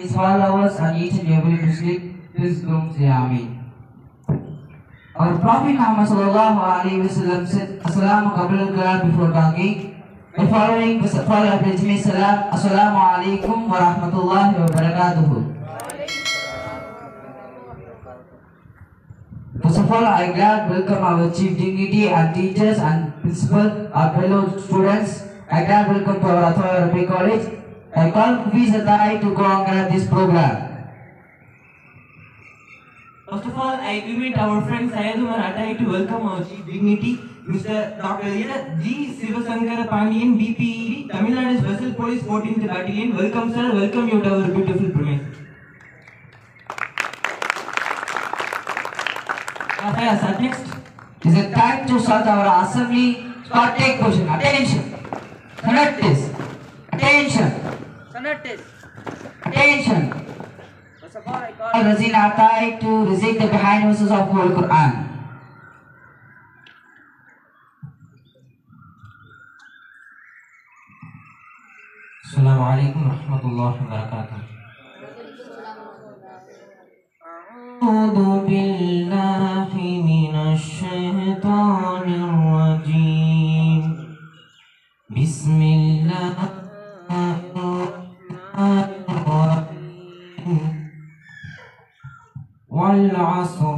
his followers and each and every Muslim, please don't say Ameen. Our Prophet Muhammad sallallahu alaihi wasallam said, Assalamu qabla al before talking. The following was follow up with me salam. Assalamu alaikum wa rahmatullahi wa barakatuh. First of all, I glad welcome our chief dignity and teachers and principal, our fellow students. I glad welcome to our Athora Arabic College. I call Hafiz Atai to go and grab this program. First of all, I invite our friend Syed Umar Atai to welcome our chief dignity, Mr. Dr. Ira G. Sivasankara Pandian, BPED, Tamil Nadu Special Police 14th Battalion. Welcome, sir. Welcome you to our beautiful premise. Rafael, sir, next. It is a time to start our assembly. Start take position. Attention. Connect this. Attention. Attention. First of all, I call Razin Atai to recite the behind verses of Holy Quran. السلام عليكم ورحمة الله وبركاته. أعوذ بالله من الشيطان الرجيم بسم الله الرحمن الرحيم والعصر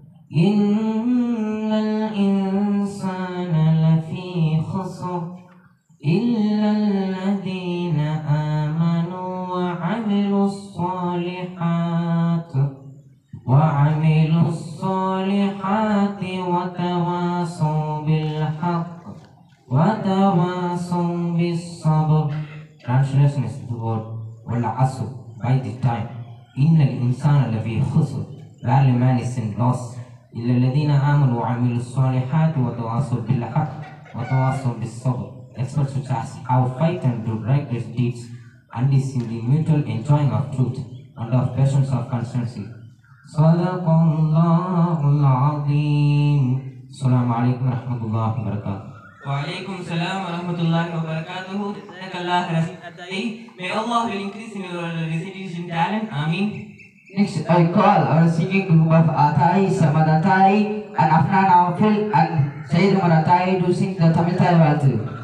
إن الإنسان لفي خسر إلا الذين آمنوا وعملوا الصالحات وعملوا الصالحات وتواصوا بالحق وتواصوا بالصبر Translation is the word والعصر by the time إن الإنسان لفي خسر Verily man is in loss إلا الذين آمنوا وعملوا الصالحات وتواصوا بالحق وتواصوا بالصبر Experts which ask how fight and do righteous deeds and is in the mutual enjoying of truth and of patience of constancy. صدق الله العظيم السلام عليكم ورحمة الله وبركاته وعليكم السلام ورحمة الله وبركاته جزاك الله خير May Allah will increase in your recitation talent. Amin. Next, I call our singing group of Atai, Samad Atai, and Afnan Awfil, and Sayyid Umar Atai to sing the Tamil Talawatu.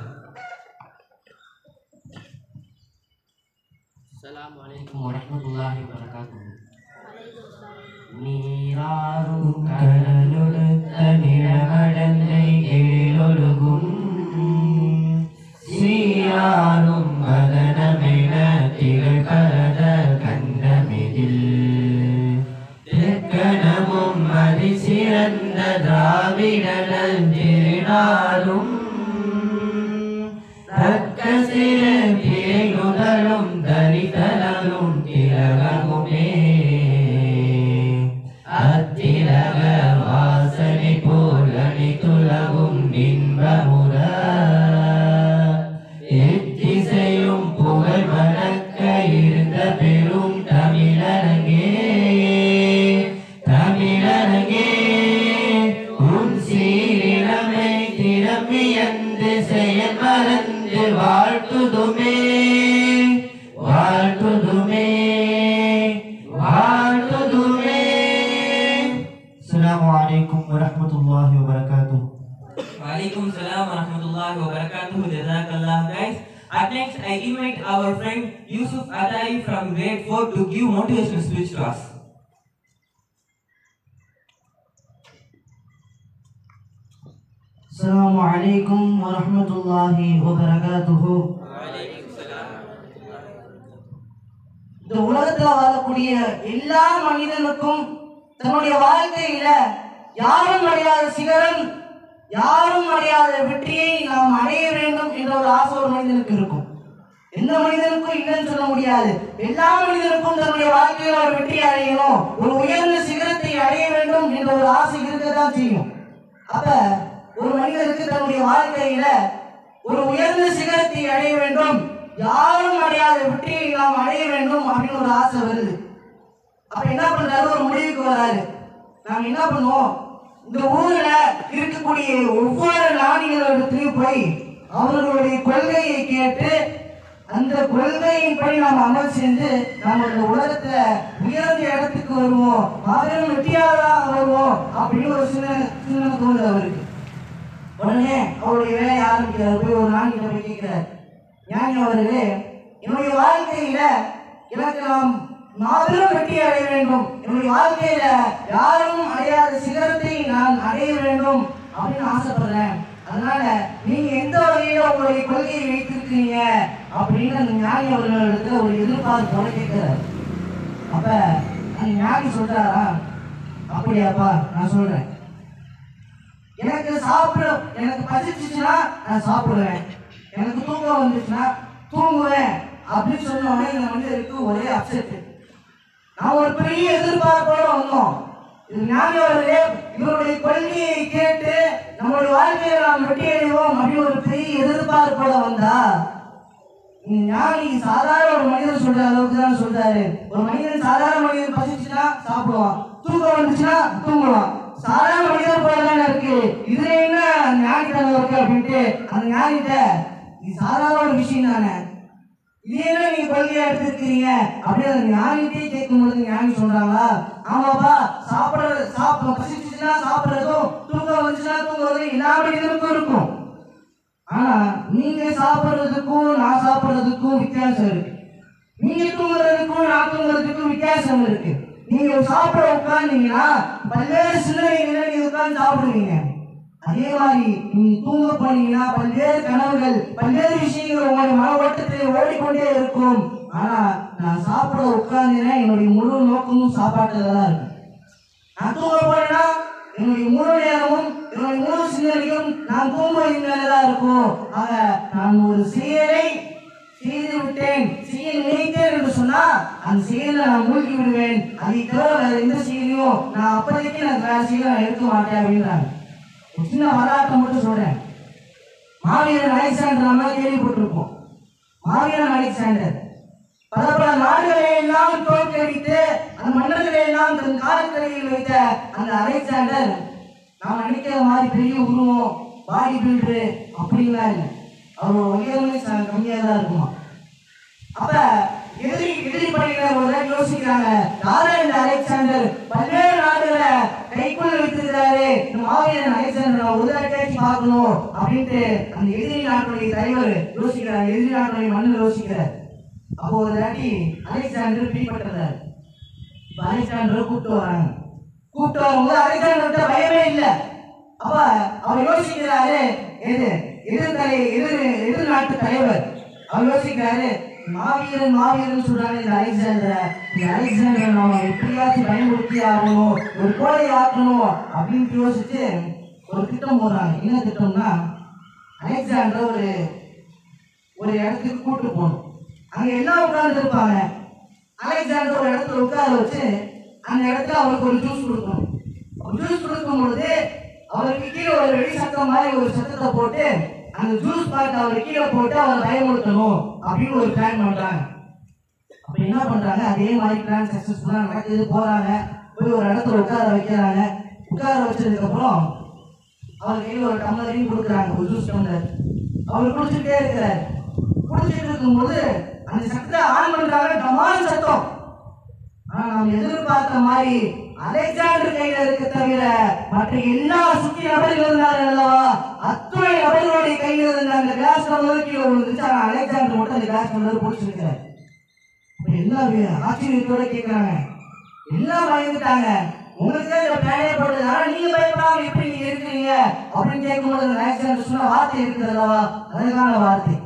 அஸ்ஸலாமு அலைக்கும் வரஹ்மத்துல்லாஹி வபரகாத்துஹு நீராறும் கடலொடுத்த நிலமடந்தை எழிலொழுகும் சீராரும் வதனமென திகழ்பரத கண்டமிதில் தெற்கணமும் அதிசிறந்த திராவிடனல் திருநாளும் தக்க சிறு பிழையுதலும் தரித்தலும் திலகமுமே அத்திலக வாசனை போல் அணித்துலகும் இன்பமுற எத்திசையும் புகழ் வணக்க இருந்த பெரும் தமிழரங்கே தமிழரங்கே உன் சீரிழமை திறமியந்து செயல் மறந்து வாழ்த்துதுமே வாழ்த்துதுமே வாழ்த்துதுமே அஸ்ஸலாமு அலைக்கும் வரஹ்மத்துல்லாஹி வபரகாத்துஹு Walaikum salam wa rahmatullahi wa barakatuh. Jazakallah guys. Up next, I invite our friend Yusuf Adai from grade 4 to give motivational speech to us. السلام عليكم ورحمة الله وبركاته இந்த உலகத்துல வாழக்கூடிய எல்லா மனிதனுக்கும் தன்னுடைய வாழ்க்கையில யாரும் அடையாத சிகரம் யாரும் அடையாத வெற்றியை நாம் அடைய வேண்டும் என்ற ஒரு ஆசை ஒரு மனிதனுக்கு இருக்கும் எந்த மனிதனுக்கும் இல்லைன்னு சொல்ல முடியாது எல்லா மனிதனுக்கும் தன்னுடைய வாழ்க்கையில ஒரு வெற்றி அடையணும் ஒரு உயர்ந்த சிகரத்தை அடைய வேண்டும் என்ற ஒரு ஆசை இருக்கதான் செய்யும் அப்ப ஒரு மனிதனுக்கு தன்னுடைய வாழ்க்கையில ஒரு உயர்ந்த சிகரத்தை அடைய வேண்டும் யாரும் அடையாத வெற்றியை நாம் அடைய வேண்டும் அப்படின்னு ஒரு ஆசை வருது அப்ப என்ன பண்றாரு ஒரு முடிவுக்கு வராரு நாங்க என்ன பண்ணுவோம் இந்த ஊர்ல இருக்கக்கூடிய ஒவ்வொரு நாடுகளிடத்திலையும் போய் அவர்களுடைய கொள்கையை கேட்டு அந்த கொள்கையின்படி நாம் அமல் செஞ்சு நம்ம இந்த உலகத்துல உயர்ந்த இடத்துக்கு வருவோம் மாபெரும் வெற்றியாளராக வருவோம் அப்படின்னு ஒரு சின்ன சின்ன தோணுது அவருக்கு உடனே அவருடைய வேலையை ஆரம்பிக்கிறார் போய் ஒரு நாள் கிட்ட போய் கேட்கிறார் ஞானி அவர்களே என்னுடைய வாழ்க்கையில எனக்கு நாம் மாபெரும் வெற்றி அடைய வேண்டும் என்னுடைய வாழ்க்கையில யாரும் அடையாத சிகரத்தை நான் அடைய வேண்டும் அப்படின்னு ஆசைப்படுறேன் அதனால நீங்க எந்த வகையில உங்களுடைய கொள்கையை வைத்திருக்கீங்க அப்படின்னு அந்த ஞானி அவர்களிடத்துல ஒரு எதிர்பார்ப்போட கேட்கிறார் அப்ப அந்த ஞானி சொல்றாரா அப்படியாப்பா நான் சொல்றேன் எனக்கு சாப்பிட எனக்கு பசிச்சுச்சுன்னா நான் சாப்பிடுவேன் எனக்கு தூக்கம் வந்துச்சுன்னா தூங்குவேன் அப்படின்னு சொன்ன உடனே இந்த மனிதருக்கு ஒரே அப்செட் நான் ஒரு பெரிய எதிர்பார்ப்போட வந்தோம் இது ஞானி அவர்களே இவருடைய கொள்கையை கேட்டு நம்மளுடைய வாழ்க்கையை நாம் வெற்றி அடைவோம் அப்படின்னு ஒரு பெரிய எதிர்பார்ப்போட வந்தா இந்த ஞானி சாதாரண ஒரு மனிதன் சொல்ற அளவுக்கு தான் சொல்றாரு ஒரு மனிதன் சாதாரண மனிதன் பசிச்சுன்னா சாப்பிடுவான் தூக்கம் வந்துச்சுன்னா தூங்குவான் சாதாரண மனிதன் போல தானே இருக்கு இதுல என்ன ஞானித்தனம் இருக்கு அப்படின்ட்டு அந்த ஞானிட்ட இது சாதாரண ஒரு விஷயம் தானே இது என்ன நீங்க கொள்கையா எடுத்துருக்கீங்க அப்படின்னு அந்த ஞானிட்டே கேட்கும்போது ஞானி சொல்றாங்களா ஆமாப்பா சாப்பிடுறது சாப்பிட பசிச்சுச்சுன்னா சாப்பிடுறதும் தூக்கம் வந்துச்சுன்னா தூங்குறதும் எல்லா மனிதனுக்கும் இருக்கும் ஆனா நீங்க சாப்பிடுறதுக்கும் நான் சாப்பிடுறதுக்கும் வித்தியாசம் இருக்கு நீங்க தூங்குறதுக்கும் நான் தூங்குறதுக்கும் வித்தியாசம் இருக்கு நீங்க சாப்பிட உட்கார்ந்தீங்கன்னா பல்வேறு சிந்தனைகளை நீங்க உட்கார்ந்து சாப்பிடுவீங்க அதே மாதிரி நீங்க தூங்க போனீங்கன்னா பல்வேறு கனவுகள் பல்வேறு விஷயங்கள் உங்களுடைய மன ஓட்டத்தில் ஓடிக்கொண்டே இருக்கும் ஆனா நான் சாப்பிட உட்கார்ந்தேன்னா என்னுடைய முழு நோக்கமும் சாப்பாட்டுல தான் இருக்கு நான் தூங்க போனேன்னா என்னுடைய முழு நேரமும் என்னுடைய முழு சிந்தனையும் நான் தூங்குவதின் மேலதான் இருக்கும் ஆக நான் ஒரு செயலை செய்து விட்டேன் செய்ய நினைத்தேன் என்று சொன்னா அந்த செயலை நான் மூழ்கி விடுவேன் அதை தவிர வேற எந்த செயலையும் நான் அப்போதைக்கு நான் வேற செயலை நான் எடுக்க மாட்டேன் அப்படின்றாங்க ஒரு சின்ன வரலாற்றை மட்டும் சொல்றேன் மாவீரன் அலெக்சாண்டர் நம்ம கேள்விப்பட்டிருப்போம் மாவீரன் அலெக்சாண்டர் பல பல நாடுகளை எல்லாம் தோற்கடித்து அந்த மன்னர்களை எல்லாம் தன் காலக்கரையில் வைத்த அந்த அலெக்சாண்டர் நாம் நினைக்கிற மாதிரி பெரிய உருவம் பாடி பில்டரு அப்படின்லாம் இல்லை அவர் உயரமே ச- கம்மியா தான் இருக்குமா அப்ப எதிரி எதிரி படையினர் ஒரு தடவை யோசிக்கிறாங்க யாரா இந்த அலெக்சாண்டர் பல்வேறு நாடுகளை கைக்குள்ள வைத்திருக்கிறாரு இந்த மாவீரன் அலெக்சாண்டர் நான் ஒரு தடவை கேட்டு பார்க்கணும் அப்படின்ட்டு அந்த எதிரி நாட்டுடைய தலைவர் யோசிக்கிறார் எதிரி நாட்டுடைய மன்னர் யோசிக்கிறார் அப்போ ஒரு தாட்டி அலெக்சாண்டர் பிடிபட்டுறாரு இப்ப அலெக்சாண்டரை கூப்பிட்டு வராங்க கூப்பிட்டு வரும்போது அலெக்சாண்டர்கிட்ட பயமே இல்லை அப்ப அவர் யோசிக்கிறாரு எது எதிர்த்தலை எதிர் எதிர் நாட்டு தலைவர் அவர் யோசிக்கிறாரு மாவீரன் மாவீரன் சொல்றாங்க இந்த அலெக்சாண்டரை இந்த அலெக்சாண்டரை நாம எப்படியாச்சும் பயன்படுத்தி ஆகணும் ஒரு கோழை ஆக்கணும் அப்படின்னு யோசிச்சு ஒரு திட்டம் போடுறாங்க என்ன திட்டம்னா அலெக்சாண்டர் ஒரு ஒரு இடத்துக்கு கூட்டு போகணும் அங்க எல்லாம் உட்கார்ந்து இருப்பாங்க அலெக்சாண்டர் ஒரு இடத்துல உட்கார வச்சு அந்த இடத்துல அவருக்கு ஒரு ஜூஸ் கொடுக்கணும் ஜூஸ் கொடுக்கும் பொழுது அவருக்கு கீழே ஒரு வெடி சத்தம் மாதிரி ஒரு சத்தத்தை போட்டு அந்த ஜூஸ் பாட்டு அவர் கீழே போட்டு அவரை பயமுறுத்தணும் அப்படின்னு ஒரு பிளான் பண்றாங்க அப்ப என்ன பண்றாங்க அதே மாதிரி பிளான் சக்சஸ்ஃபுல்லா நடக்குது போறாங்க போய் ஒரு இடத்துல உட்கார வைக்கிறாங்க உட்கார வச்சதுக்கு அப்புறம் அவர் கையில் ஒரு டம்ளரையும் கொடுக்குறாங்க ஒரு ஜூஸ் டம்ளர் அவர் குடிச்சுட்டே இருக்கிறார் குடிச்சிட்டு இருக்கும்போது அந்த சத்தத்தை ஆன் பண்றாங்க டமால் சத்தம் ஆனா நாம் எதிர்பார்த்த மாதிரி அலெக்சாண்டர் கையில இருக்க தவிர மற்ற எல்லா சுத்தி நபர்கள் இருந்தார்கள் அல்லவா அத்துணை நபர்களுடைய கையில இருந்த அந்த கிளாஸ் டம்ளர் கீழே விழுந்துச்சு ஆனா அலெக்சாண்டர் மட்டும் அந்த கிளாஸ் டம்ளர் பிடிச்சிருக்கிறார் அப்ப எல்லாம் வே- ஆச்சரியத்தோட கேக்குறாங்க எல்லாம் பயந்துட்டாங்க உங்களுக்கு தான் இந்த பிளானே போடுது ஆனா நீங்க பயப்படாம எப்படி நீங்க இருக்கிறீங்க அப்படின்னு கேட்கும்போது அந்த அலெக்சாண்டர் சொன்ன வார்த்தை இருக்குது அல்லவா அழகான வார்த்தை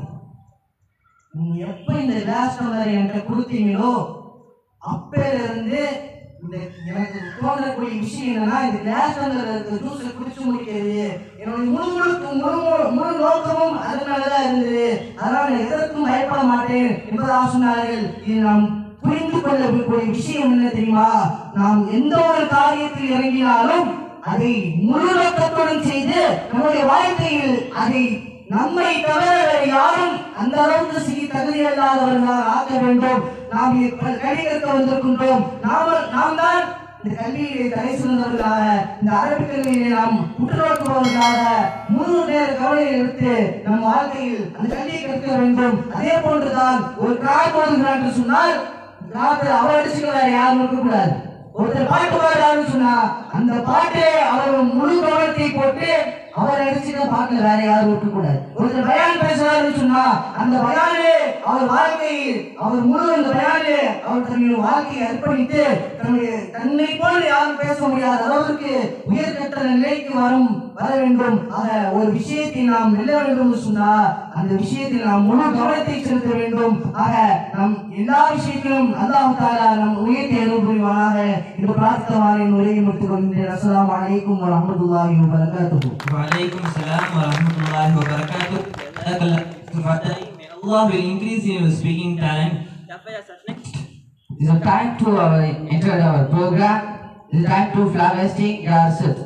நீங்க எப்ப இந்த கிளாஸ் டம்ளர் என்கிட்ட கொடுத்தீங்களோ அப்பையில இருந்து இந்த எனக்கு தோன்றக்கூடிய விஷயம் என்னன்னா இந்த கிளாஸ் டம்ளர் இருக்க ஜூஸை குடிச்சு முடிக்கிறது என்னுடைய முழு முழு முழு முழு- முழு நோக்கமும் அதனாலதான் இருந்தது அதனால நான் எதற்கும் பயப்பட மாட்டேன் என்பதாக சொன்னார்கள் இது நாம் புரிந்து கொள்ளக்கூடிய விஷயம் என்ன தெரியுமா நாம் எந்த ஒரு காரியத்தில் இறங்கினாலும் அதை முழு நோக்கத்துடன் செய்து நம்முடைய வாழ்க்கையில் அதை நம்மை தவிர வேறு யாரும் அந்த அளவுக்கு செய்ய தகுதி இல்லாதவர்களாக ஆக்க வேண்டும் நாம் கடி கற்க வந்திருக்கின்றோம் நாம நாம் தான் இந்த இந்த கல்வியிலே தலை சிறந்தவர்களாக இந்த அரபிக் கல்வியிலே நாம் உற்றுநோக்குபவர்களாக முழு நேர கவலை எடுத்து நம் வாழ்க்கையில் அந்த கல்வியை கற்க வேண்டும் அதே போன்றுதான் ஒரு கிராமம் ஓதுகிறார் என்று சொன்னால் கிராமத்தில் அவர் அடிச்சுக்க வேற யாரும் இருக்கக்கூடாது ஒருத்தர் பாட்டு பாடுறாருன்னு சொன்னா அந்த பாட்டு அவர் முழு கவனத்தை போட்டு அவர் அடிச்சுக்க பாட்டுல வேற யாரும் இருக்க கூடாது ஒருத்தர் பயான் பேசுறாருன்னு சொன்னா அந்த பயானே அவர் வாழ்க்கையில் அவர் முழு அந்த பயானே அவர் தன்னுடைய வாழ்க்கையை அர்ப்பணித்து தன்னுடைய தன்னை போல யாரும் பேச முடியாத அளவிற்கு உயர்கட்ட நிலைக்கு வரும் வர வேண்டும் ஆக ஒரு விஷயத்தை நாம் வெல்ல வேண்டும் என்று சொன்னா அந்த விஷயத்தில் நாம் முழு கவனத்தை செலுத்த வேண்டும் ஆக நம் எல்லா விஷயத்திலும் அல்லாஹ் தாலா நம் உயர்த்தி அருள் புரிவானாக இந்த பிரார்த்தவானின் உரையை முடித்துக் கொள்கின்றேன் அஸ்ஸலாமு அலைக்கும் வரஹ்மத்துல்லாஹி வபரகாத்துஹு وعليكم السلام ورحمة الله وبركاته. جزاك الله خير. May Allah will increase your speaking talent. It is a time to uh, enter our program. It is time to flag hoisting yourself.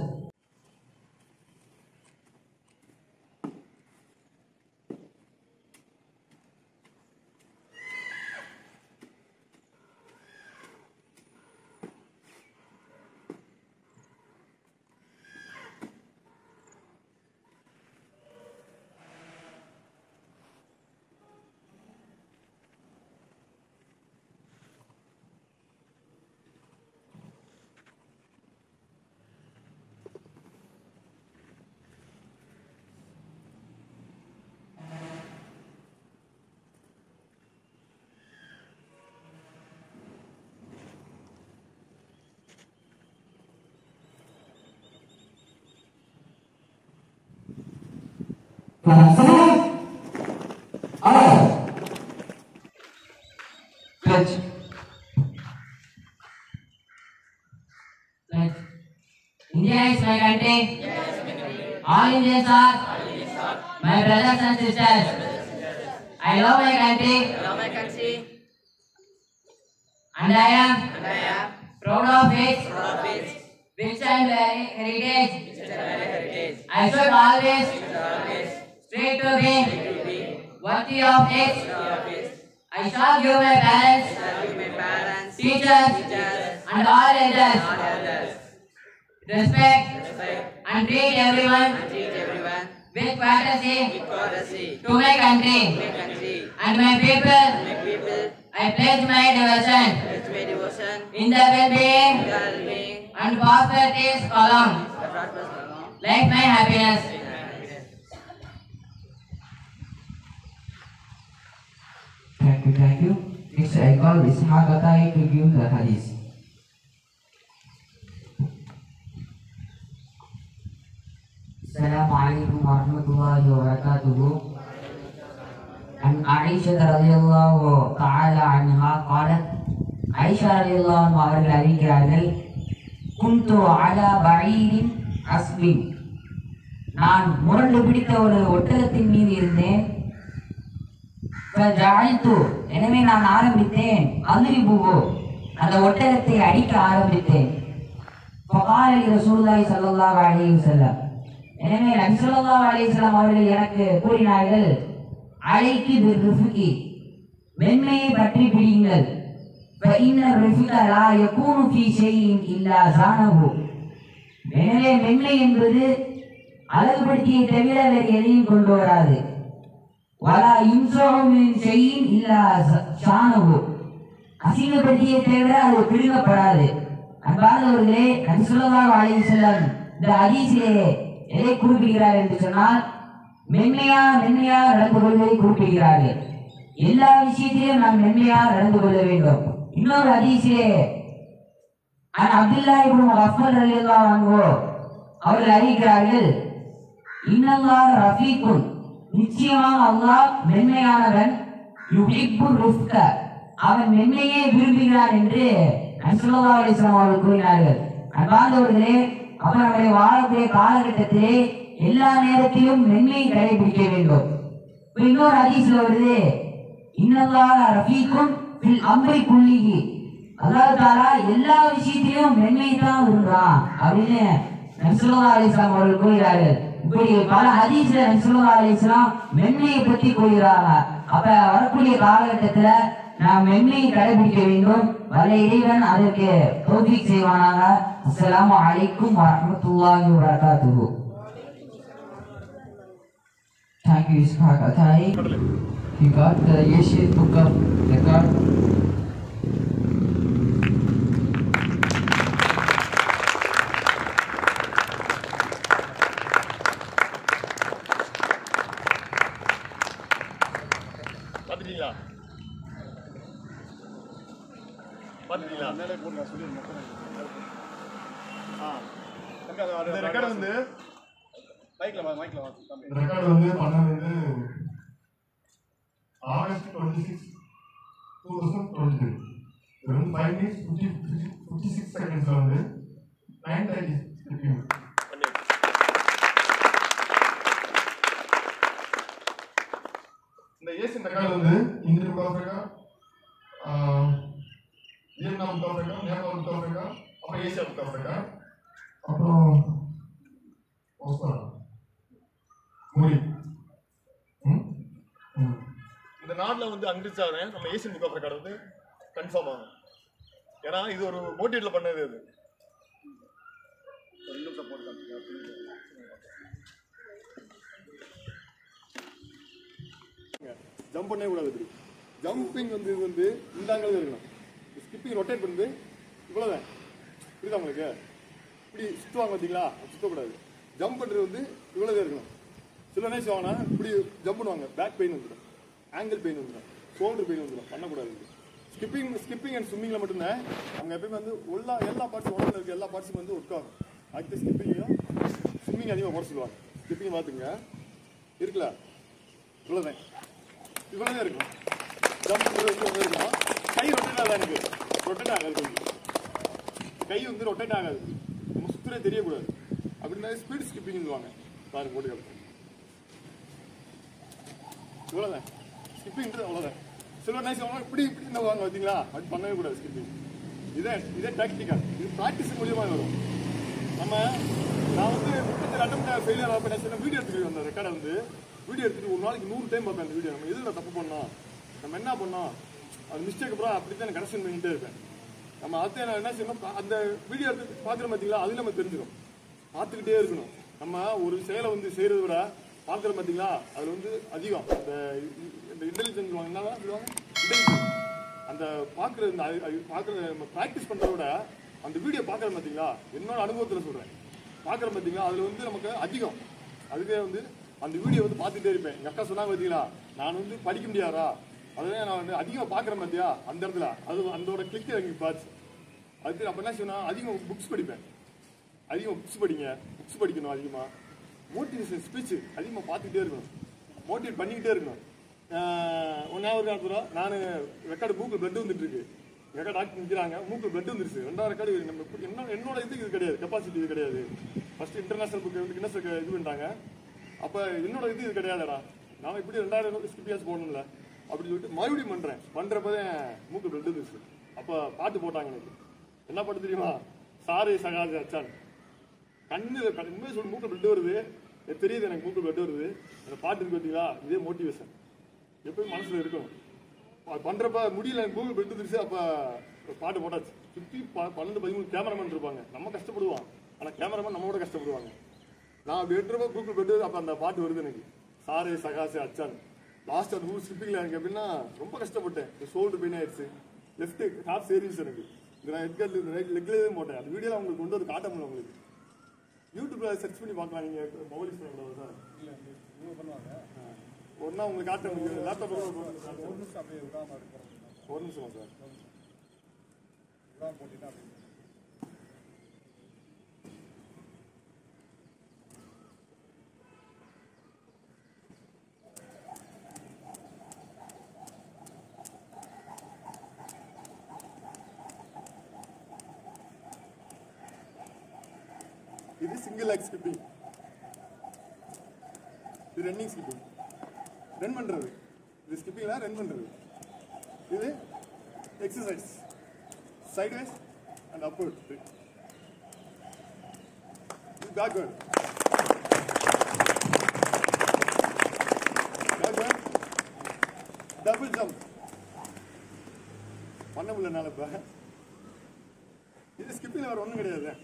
Pledge. Pledge. India is my country. All Indians are my brothers and sisters. I love my country love my country and I am and I am proud of it, proud of it. rich and very heritage. It's a very heritage. I should always It's always strive to be to be worthy of it. of it. I shall give my parents, Shall be my parents, teachers, teachers, and all elders all elders. respect Respect and treat everyone and treat everyone with courtesy with courtesy. to my country My country and my people. my people. I pledge my devotion With my devotion. in the well-being Shall be and prosperities column, the prosperous along. like my happiness. Thank you, thank you. Next, I call Ishaq Atai to give the hadith. السلام عليكم ورحمة الله وبركاته عن عائشة رضي الله تعالى عنها قالت عائشة رضي الله عنها அவர்கள் அறிவிக்கிறார்கள் குந்து அலா பஈரின் அஸ்பின் நான் முரண்டு பிடித்த ஒரு ஒட்டகத்தின் மீது இருந்தேன் ஃபஜஅல்து, எனவே நான் ஆரம்பித்தேன் அல்ரிபுஹு அந்த ஒட்டகத்தை அடிக்க ஆரம்பித்தேன் ஃபகால லி ரசூலுல்லாஹி ஸல்லல்லாஹு அலைஹி வஸல்லம் எனவே நபி ஸல்லல்லாஹு அலைஹி வஸல்லம் அவர்கள் எனக்கு கூறினார்கள் அலைக்கு பிர்ரிஃப்கி மென்மையை பற்றி பிடியுங்கள் فإن الرفق لا يكون في شيء إلا زانه எனவே மென்மை என்பது அழகுபடுத்தியை தவிர வேறு எதையும் கொண்டு வராது வலா இன்சோமின் செய்யின் இல்லா ஷானகு அசிங்கப்படுத்தியை தவிர அது பிடுங்கப்படாது அன்பார்ந்தவர்களே நபிசுல்லாஹ் அலைஹி செல்லம் இந்த ஹதீஸிலே எதை குறிப்பிடுகிறார் என்று சொன்னால் மென்மையா மென்மையா நடந்து கொள்வதை குறிப்பிடுகிறார்கள் எல்லா விஷயத்திலும் நாம் மென்மையா நடந்து கொள்ள வேண்டும் இன்னொரு ஹதீஸிலே அன் அப்துல்லா இப்னு மஃபர் ரலியல்லாஹு அன்ஹு அவர்கள் அறிவிக்கிறார்கள் இன்னல்லாஹ் ரஃபீக்குன் நிச்சயமாக அல்லாஹ் மென்மையானவன் யுஹிப்பு ரிஸ்க அவன் மென்மையே விரும்புகிறான் என்று நபிசுல்லா அலிஸ்லாம் அவர்கள் கூறினார்கள் அன்பார்ந்தவர்களே அவன் நம்முடைய வாழக்கூடிய காலகட்டத்திலே எல்லா நேரத்திலும் மென்மையை கடைபிடிக்க வேண்டும் இப்ப இன்னொரு ஹதீஸ்ல வருது இன்னல்லாஹ் ரஃபீக்கும் ஃபில் அம்ரி குல்லிஹி அல்லாஹ் தாலா எல்லா விஷயத்திலும் மென்மையை தான் விரும்புறான் அப்படின்னு நபிசுல்லா அலிஸ்லாம் அவர்கள் கூறுகிறார்கள் இப்படி பல ஹதீஸ்ல நபிசுல்லா அலிஸ்லாம் மென்மையை பற்றி கூறுகிறாங்க அப்ப வரக்கூடிய காலகட்டத்துல நாம் மென்மையை கடைபிடிக்க வேண்டும் வல்ல இறைவன் அதற்கு தௌஃபீக் செய்வானாக அஸ்ஸலாமு அலைக்கும் வரஹ்மத்துல்லாஹி வபரகாத்துஹு Thank you, Ishaq Atai. He got the Asian Book of Record. பார்த்துட்டீங்களா பார்த்துட்டீங்களா ஆ இந்த ரெக்கார்டு வந்து மைக்கில் வா மைக்கில் வா தம்பி. இந்த ரெக்கார்டு வந்து பண்ணது வந்து August twenty six two thousand twenty three இது வந்து five minutes fifty fifty six செகண்ட்ஸில் வந்து நைன் தேர்ட்டி ஸ்கிப்பிங் பண்ணி இந்த ஏசியன் ரெக்கார்டு ரெக்கார்டு வந்து India book Africa Vietnam book Africa Nepal book Africa அப்புறம் ஏசியா புக் ஆஃப்ரிக்கா அப்புறம் ஓஸ்மான் மொழி ம் ம் இந்த நாட்டில் வந்து அங்கிரிச்சாரு நம்ம ஏசியன் புக் ஆஃப் ரெக்கார்டு வந்து கன்ஃபார்ம் ஆகும் ஏன்னா இது ஒரு மோட்டிவேட்டில் பண்ணது அது ஒரு நிமிஷம் போட்டு காமிக்கிறேன். ஜம்ப் பண்ணவே கூடாது இப்படி ஜம்பிங் வந்து இது வந்து இந்த ஆங்கிள் இருக்கணும் ஸ்கிப்பிங் ரொட்டேட் வந்து இவ்வளோதான் புரியுதா உங்களுக்கு இப்படி சுற்றுவாங்க பார்த்தீங்களா அப்படி சுற்றக்கூடாது ஜம்ப் பண்ணுறது வந்து இவ்வளோதான் இருக்கணும் சில நேரம் செய்வாங்கன்னா இப்படி ஜம்ப் பண்ணுவாங்க பேக் பெயின் வந்துடும் ஆங்கிள் பெயின் வந்துடும் ஷோல்டர் பெயின் வந்துடும் பண்ணக்கூடாது ஸ்கிப்பிங் ஸ்கிப்பிங் அண்ட் ஸ்விம்மிங்கில் மட்டும்தான் அவங்க எப்பயுமே வந்து எல்லா எல்லா பார்ட்ஸ் உடம்புல இருக்க எல்லா பார்ட்ஸும் வந்து ஒர்க் ஆகும் அடுத்து ஸ்கிப்பிங்கையும் ஸ்விம்மிங் அதிகமாக போட சொல்லுவாங்க ஸ்கிப்பிங் பார்த்துங்க இருக்குல்ல இவ்வளோதான் இவ்வளோதான் இருக்கும் ஜம்ப் பண்ணுறது வந்து இவ்வளோ இருக்கும் கை ரொட்டேட் ஆகாது எனக்கு ரொட்டேட் ஆகாது கொஞ்சம் கை வந்து ரொட்டேட் ஆகாது நம்ம சுத்துறே தெரியக்கூடாது அப்படின்னா ஸ்பீட் ஸ்கிப்பிங் சொல்லுவாங்க பாருங்க போட்டு காட்டுறேன். இவ்வளோதான் ஸ்கிப்பிங்கிறது அவ்வளோதான் சில நேரம் அவங்க இப்படி இப்படி இந்த வாங்க பார்த்தீங்களா அப்படி பண்ணவே கூடாது ஸ்கிப்பிங் இதே இதே டாக்டிக்கல் இது ப்ராக்டிஸ் மூலியமாக வரும் நம்ம நான் வந்து முப்பத்தி அட்டம் ஃபெயிலியர் ஆக சில வீடியோ எடுத்துக்கிட்டு வந்தேன் ரெக்கார்டை வந்து வீடியோ எடுத்துட்டு ஒரு நாளைக்கு நூறு டைம் பார்ப்பேன் அந்த வீடியோ நம்ம எதில் தப்பு பண்ணோம் நம்ம என்ன பண்ணோம் அது மிஸ்டேக் அப்புறம் அப்படி தான் கரெக்ஷன் பண்ணிட்டே இருப்பேன் நம்ம அடுத்து நான் என்ன செய்யணும் அந்த வீடியோ எடுத்து பார்க்குறோம் பார்த்தீங்களா அது நம்ம தெரிஞ்சிடும் பார்த்துக்கிட்டே இருக்கணும் நம்ம ஒரு செயலை வந்து செய்கிறத விட பார்க்குறோம் பார்த்தீங்களா அதில் வந்து அதிகம் அந்த இந்த இன்டெலிஜென்ஸ் சொல்லுவாங்க என்ன சொல்லுவாங்க இன்டெலிஜென்ஸ் அந்த பார்க்குற இந்த பார்க்குற நம்ம ப்ராக்டிஸ் பண்ணுறத விட அந்த வீடியோ பார்க்குறோம் பார்த்தீங்களா என்னோட அனுபவத்தில் சொல்கிறேன் பார்க்குறோம் பார்த்தீங்களா அதில் வந்து நமக்கு அதிகம் அதுக்கே வந்து அந்த வீடியோ வந்து பார்த்துட்டே இருப்பேன் எங்கள் அக்கா சொன்னாங்க பார்த்தீங்களா நான் வந்து படிக்க முடியாதா அதுவே நான் வந்து அதிகமாக பார்க்குறேன் பார்த்தியா அந்த இடத்துல அது அதோட கிளிக் எனக்கு பார்த்து அதுக்கு அப்போ என்ன செய்யணும் அதிகமாக புக்ஸ் படிப்பேன் அதிகமாக புக்ஸ் படிங்க புக்ஸ் படிக்கணும் அதிகமாக மோட்டிவேஷன் ஸ்பீச் அதிகமாக பார்த்துக்கிட்டே இருக்கணும் மோட்டிவேட் பண்ணிக்கிட்டே இருக்கணும் ஆஹ் ஒரு ஞாபகம் காலத்தில் நான் ரெக்கார்டு மூக்கில் பிளட் வந்துட்டு இருக்கு ரெக்கார்டு டாக்டர் நிற்கிறாங்க மூக்கில் பிளட் வந்துருச்சு ரெண்டாவது ரெக்கார்டு நம்ம இப்படி என்ன என்னோட இது இது கிடையாது கெப்பாசிட்டி இது கிடையாது ஃபர்ஸ்ட் இன்டர்நேஷனல் புக் வந்து கின்னஸ் இது பண்ணிட்டாங்க அப்போ என்னோட இது இது கிடையாதுடா நாம இப்படி ரெண்டாயிரம் ஸ்கிப்பியாஸ் போடணும்ல அப்படி சொல்லிட்டு மறுபடியும் பண்ணுறேன் பண்ணுறப்பதான் மூக்கு பிளட் வந்துருச்சு அப்போ பாட்டு போட்டாங்க எனக்கு என்ன பாட்டு தெரியுமா சாரி சகாஜ் அச்சான் கண்ணு உண்மையை சொல்லி மூக்கு பிளட் வருது எனக்கு தெரியுது எனக்கு மூக்கு பிளட் வருது அந்த பாட்டு இருக்கு பார்த்தீங்களா இதே மோட்டிவேஷன் எப்பயும் மனசுல இருக்கும் அது பண்றப்ப முடியல எனக்கு மூக்கு பிளட் வந்துருச்சு அப்ப பாட்டு போட்டாச்சு சுத்தி ப- பன்னெண்டு பதிமூணு கேமராமேன் இருப்பாங்க நம்ம கஷ்டப்படுவோம் ஆனா கேமராமேன் நம்மளோட கஷ்டப்படுவாங்க நான் அப்படி எடுத்துறப்ப கூகுள் பெட்டு அப்ப அந்த பாட்டு வருது எனக்கு சாரே சகாசே அச்சான் லாஸ்ட் அந்த ஊர் ஸ்லிப்பிங்ல எனக்கு எப்படின்னா ரொம்ப கஷ்டப்பட்டேன் ஷோல்டர் பெயின் ஆயிடுச்சு லெஃப்ட் ஹாஃப் சேரிஸ் எனக்கு இது நான் ஹெட்கட்ல ரைட் லெக்ல தான் போட்டேன் அந்த வீடியோ உங்களுக்கு கொண்டு வந்து காட்ட முடியல உங்களுக்கு யூடியூப்ல சர்ச் பண்ணி பார்க்கலாம் நீங்க மொபைல் யூஸ் பண்ணக்கூடாது சார் ஒரு நாள் உங்களுக்கு காட்ட முடியும் லேப்டாப் ஒரு நிமிஷம் சார் இது சிங்கிள் லேக் ஸ்கிப்பிங் இது ரன்னிங் ஸ்கிப்பிங் ரன் பண்றது இது ஸ்கிப்பிங்ல ரன் பண்றது இது எக்ஸசைஸ் சைட்வேஸ் அண்ட் அப்வர்ட் இது பேக்வேர்ட் பேக்வேர்ட் டபுள் ஜம்ப் பண்ண முடியலனால இப்போ இது ஸ்கிப்பிங் வேறு ஒன்றும் கிடையாது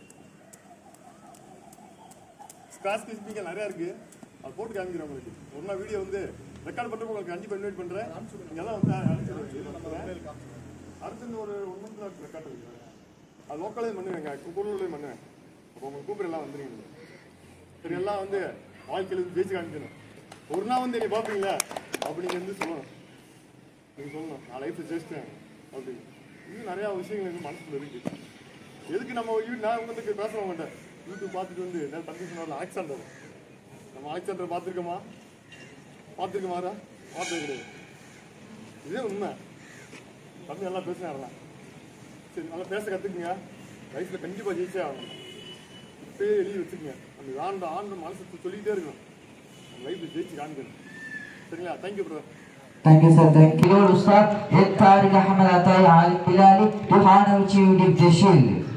ஸ்கிராச் ஸ்கிப்பிங் நிறையா இருக்கு அது போட்டு காமிக்கிறேன் உங்களுக்கு ஒரு நாள் வீடியோ வந்து ரெக்கார்ட் பண்ணுறப்ப உங்களுக்கு கண்டிப்பாக இன்வைட் பண்ணுறேன் நீங்கள் எல்லாம் வந்து அனுப்பிச்சு அடுத்து ஒரு ஒன் மந்த்ல ரெக்கார்ட் இருக்கு அது லோக்கலையும் பண்ணுவேங்க குக்கூர்லையும் பண்ணுவேன் அப்போ உங்களுக்கு கூப்பிட எல்லாம் வந்துருங்க சரி எல்லாம் வந்து வாழ்க்கையில் வந்து ஜெயிச்சு காமிக்கணும் ஒரு நாள் வந்து நீ பார்ப்பீங்களா அப்படி நீங்கள் வந்து சொல்லணும் நீங்கள் சொல்லணும் நான் லைஃப்பில் ஜெயிச்சிட்டேன் அப்படின்னு இன்னும் நிறையா விஷயங்கள் வந்து மனசுல இருக்கு எதுக்கு நம்ம யூ- நான் உங்களுக்கு பேச மாட்டேன் யூடியூப் பார்த்துட்டு வந்து நான் தம்பி சொன்னார்ல அலெக்சாண்டர் நம்ம அலெக்சாண்டர் பார்த்துருக்கோமா பார்த்துருக்கோமாரா பார்த்தது கிடையாது இதே உண்மை தம்பி நல்லா பேசினாரலாம் சரி நல்லா பேச கற்றுக்குங்க லைஃப்பில் கண்டிப்பாக ஜெயிச்சே ஆகணும் இப்பயே எழுதி வச்சுக்கோங்க அந்த ஆண்ட ஆண்ட மனசு சொல்லிக்கிட்டே இருக்கணும் நம்ம லைஃப்பில் ஜெயிச்சு காமிக்கணும் சரிங்களா thank you brother Thank you, sir. Thank you, Ustad. Yet Tariq Ahmad Atai Al Bilali to hand out you with the shield.